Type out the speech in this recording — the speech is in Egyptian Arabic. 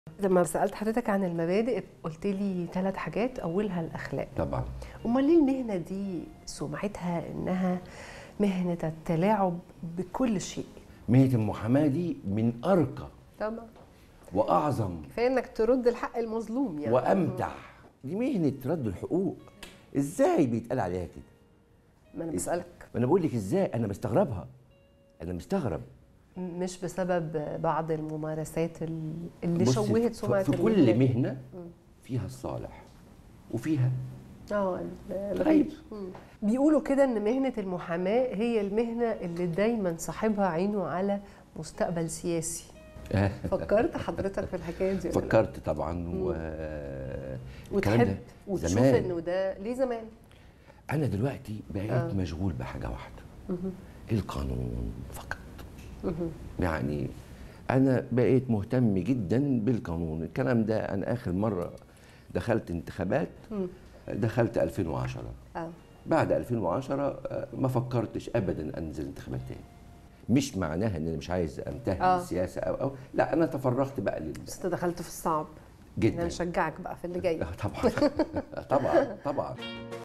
لما سالت حضرتك عن المبادئ قلت لي ثلاث حاجات اولها الاخلاق طبعا امال ليه المهنه دي سمعتها انها مهنه التلاعب بكل شيء مهنه المحاماه دي من ارقى طبعا واعظم كفايه انك ترد الحق المظلوم يعني وامتع دي مهنه رد الحقوق ازاي بيتقال عليها كده ما انا بسالك ما انا بقول لك ازاي انا بستغربها انا مستغرب مش بسبب بعض الممارسات ال- اللي بصي، شوهت في- سمعه في كل المهنة. مهنه فيها الصالح وفيها اه ال- الغير مم. بيقولوا كده ان مهنه المحاماه هي المهنه اللي دايما صاحبها عينه على مستقبل سياسي فكرت حضرتك في الحكايه دي ولا لا؟ فكرت طبعا و الكلام وتحب ده وتشوف زمان. انه ده ليه زمان انا دلوقتي بقيت آه. مشغول بحاجه واحده القانون فقط يعني انا بقيت مهتم جدا بالقانون الكلام ده انا اخر مره دخلت انتخابات دخلت 2010 اه بعد 2010 آه، ما فكرتش ابدا انزل انتخابات تاني مش معناها ان انا مش عايز انتهي آه. من السياسه او او لا انا تفرغت بقى لل بس انت دخلت في الصعب جدا انا نشجعك بقى في اللي جاي طبعا طبعا طبعا